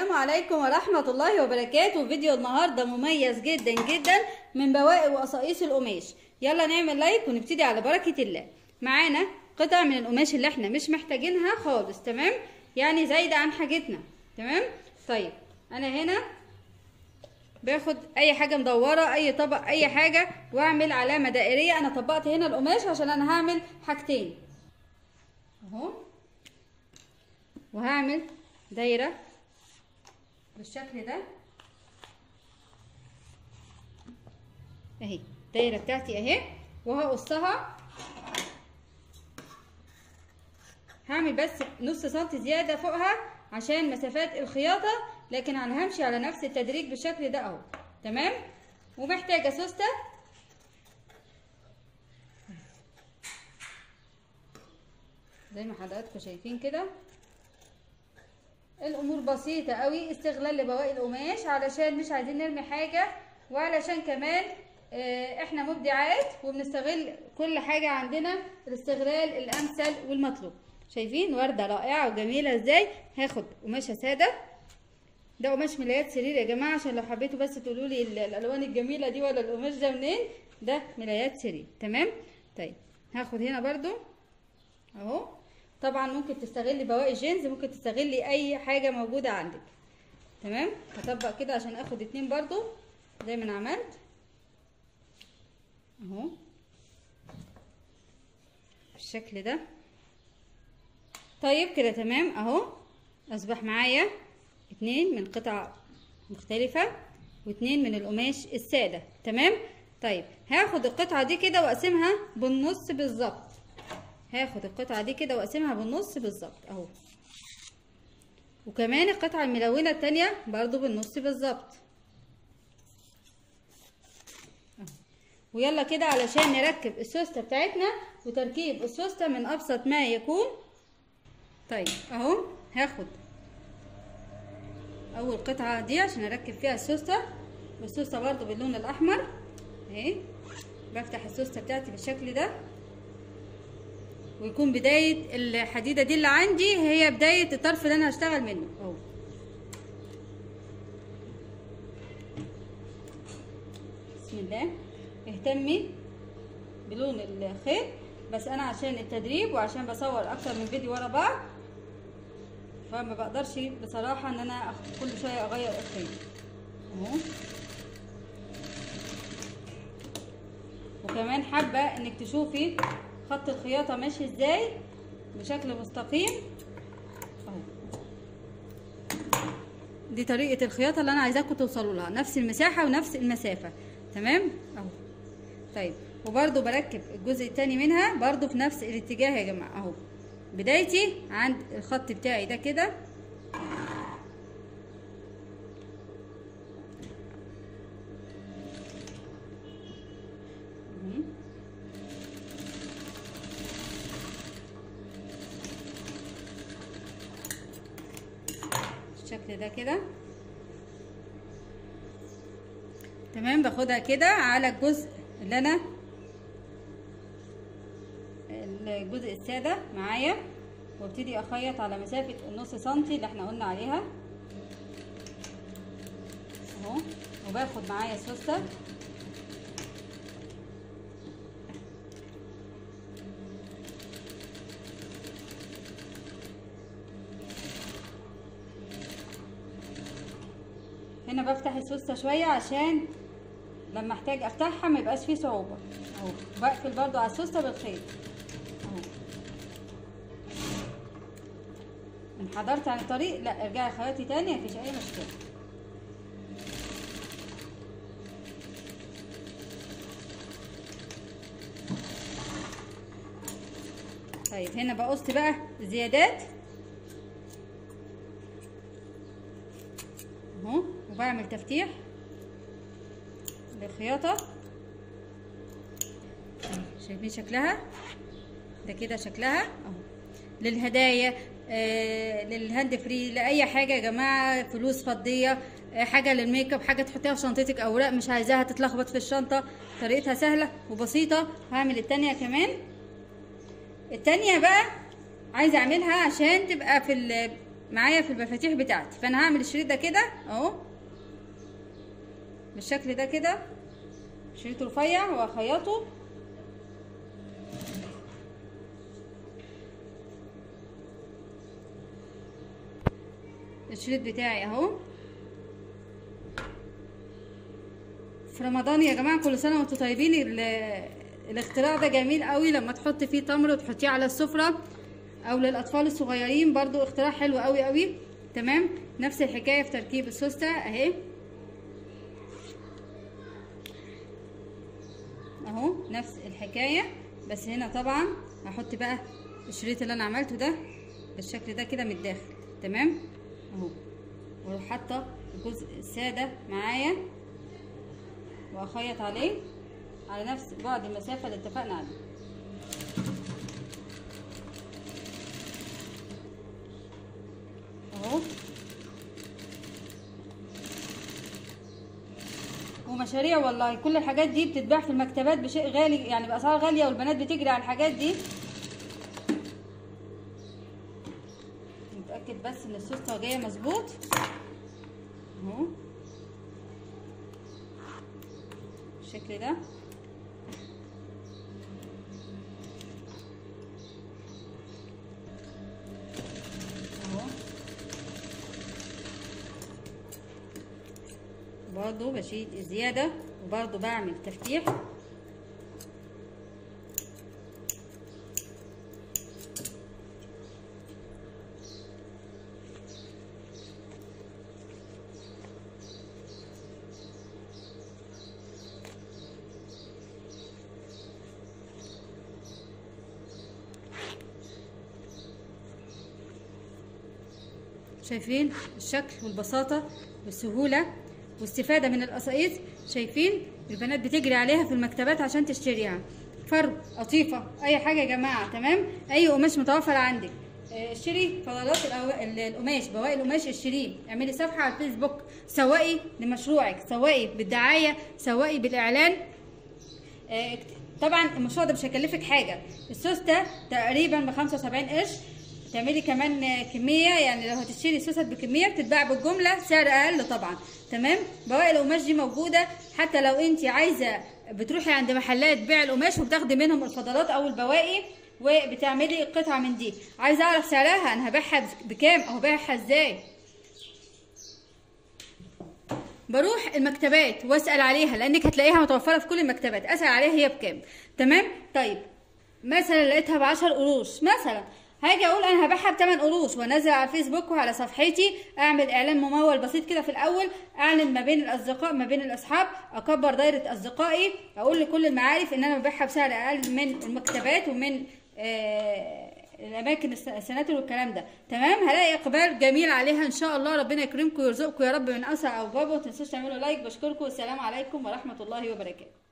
السلام عليكم ورحمة الله وبركاته فيديو النهاردة مميز جدا جدا من بواقي وقصاقيس القماش يلا نعمل لايك ونبتدي على بركة الله معانا قطع من القماش اللي احنا مش محتاجينها خالص تمام يعني زايدة عن حاجتنا تمام طيب انا هنا باخد اي حاجة مدورة اي طبق اي حاجة واعمل علامة دائرية انا طبقت هنا القماش عشان انا هعمل حاجتين اهو وهعمل دايرة بالشكل ده اهي الدايرة بتاعتي اهي وهقصها هعمل بس نص سنتي زيادة فوقها عشان مسافات الخياطة لكن انا همشي على نفس التدريج بالشكل ده اهو تمام ومحتاجة سوستة زي ما حضراتكم شايفين كده الامور بسيطه قوي استغلال لبواقي القماش علشان مش عايزين نرمي حاجه وعلشان كمان احنا مبدعات وبنستغل كل حاجه عندنا الاستغلال الامثل والمطلوب شايفين ورده رائعه وجميله ازاي هاخد قماشه ساده ده قماش ملايات سرير يا جماعه عشان لو حبيتوا بس تقولوا لي الالوان الجميله دي ولا القماش ده منين ده ملايات سرير تمام طيب هاخد هنا برضو اهو طبعا ممكن تستغلي بواقي جينز ممكن تستغلي اي حاجة موجودة عندك تمام هطبق كده عشان اخد اتنين برضو زي ما انا عملت اهو بالشكل ده طيب كده تمام اهو اصبح معايا اتنين من قطع مختلفة واتنين من القماش السادة تمام طيب هاخد القطعة دي كده واقسمها بالنص بالظبط هاخد القطعة دي كده واقسمها بالنص بالظبط اهو وكمان القطعة الملونة التانية برضو بالنص بالظبط ويلا كده علشان نركب السوستة بتاعتنا وتركيب السوستة من ابسط ما يكون طيب اهو هاخد اول قطعة دي عشان اركب فيها السوستة والسوستة برضو باللون الاحمر اهي بفتح السوستة بتاعتي بالشكل ده ويكون بداية الحديدة دي اللي عندي هي بداية الطرف اللي انا هشتغل منه اهو بسم الله اهتمي بلون الخيط بس انا عشان التدريب وعشان بصور اكتر من فيديو ورا بعض فما بقدرش بصراحة ان انا كل شوية اغير الخيط اهو وكمان حابة انك تشوفي خط الخياطة ماشي ازاي بشكل مستقيم اهو دي طريقة الخياطة اللي انا عايزاكم توصلوا لها نفس المساحة ونفس المسافة تمام اهو طيب وبرده بركب الجزء التاني منها برده في نفس الاتجاه يا جماعة اهو بدايتي عند الخط بتاعي ده كده بالشكل ده كده تمام باخدها كده على الجزء اللي انا الجزء السادة معايا وابتدي اخيط على مسافة النص سنتي اللي احنا قلنا عليها اهو وباخد معايا السوستة هنا بفتح السوسته شويه عشان لما احتاج افتحها ما يبقاش فيه صعوبه اهو بقفل برضو على السوسته بالخيط اهو انحدرت عن الطريق لا ارجعي خياطي تاني مفيش اي مشكله طيب هنا بقص بقى زيادات اهو وبعمل تفتيح للخياطة شايفين شكلها ده كده شكلها اهو للهدايا آه للهاند فري لاي حاجه يا جماعه فلوس فضيه آه حاجه للميك اب حاجه تحطيها في شنطتك اوراق مش عايزاها تتلخبط في الشنطه طريقتها سهله وبسيطه هعمل التانية كمان التانية بقى عايزه اعملها عشان تبقى في معايا في المفاتيح بتاعتي فانا هعمل الشريط ده كده اهو بالشكل ده كده شريط رفيع واخيطه الشريط بتاعي اهو في رمضان يا جماعه كل سنه وانتم طيبين ال- الاختراع ده جميل قوي لما تحط فيه تمر وتحطيه على السفره او للاطفال الصغيرين برضو اختراع حلو قوي قوي تمام نفس الحكايه في تركيب السوسته اهي اهو نفس الحكايه بس هنا طبعا هحط بقى الشريط اللي انا عملته ده بالشكل ده كده من الداخل تمام اهو واروح حاطه الجزء الساده معايا واخيط عليه على نفس بعد المسافه اللي اتفقنا عليه اهو ومشاريع والله كل الحاجات دي بتتباع في المكتبات بشيء غالي يعني باسعار غاليه والبنات بتجري على الحاجات دي نتاكد بس ان السوسته جايه مظبوط اهو بالشكل ده اهو برضو بشيل الزيادة وبرضو بعمل تفتيح شايفين الشكل والبساطة والسهولة واستفادة من القصايص شايفين البنات بتجري عليها في المكتبات عشان تشتريها فرو قطيفة أي حاجة يا جماعة تمام أي قماش متوفر عندك آه، اشتري فضلات الأو- ال- القماش بواقي القماش اشتريه اعملي صفحة على الفيسبوك سوقي لمشروعك سوقي بالدعاية سوقي بالإعلان آه، طبعا المشروع ده مش هيكلفك حاجه السوسته تقريبا ب 75 قرش تعملي كمان آه، كميه يعني لو هتشتري سوست بكميه بتتباع بالجمله سعر اقل طبعا تمام بواقي القماش دي موجوده حتى لو انت عايزه بتروحي عند محلات بيع القماش وبتاخدي منهم الفضلات او البواقي وبتعملي قطعه من دي عايزه اعرف سعرها انا هبيعها بكام او هبيعها ازاي بروح المكتبات واسال عليها لانك هتلاقيها متوفره في كل المكتبات اسال عليها هي بكام تمام طيب مثلا لقيتها ب 10 قروش مثلا هاجي اقول انا هبيعها ب 8 قروش وانزل على الفيسبوك وعلى صفحتي اعمل اعلان ممول بسيط كده في الاول اعلن ما بين الاصدقاء ما بين الاصحاب اكبر دايره اصدقائي اقول لكل المعارف ان انا ببيعها بسعر اقل من المكتبات ومن آه الاماكن الس- السناتر والكلام ده تمام هلاقي اقبال جميل عليها ان شاء الله ربنا يكرمكم ويرزقكم يا رب من اسرع او بابا ما تنسوش تعملوا لايك بشكركم والسلام عليكم ورحمه الله وبركاته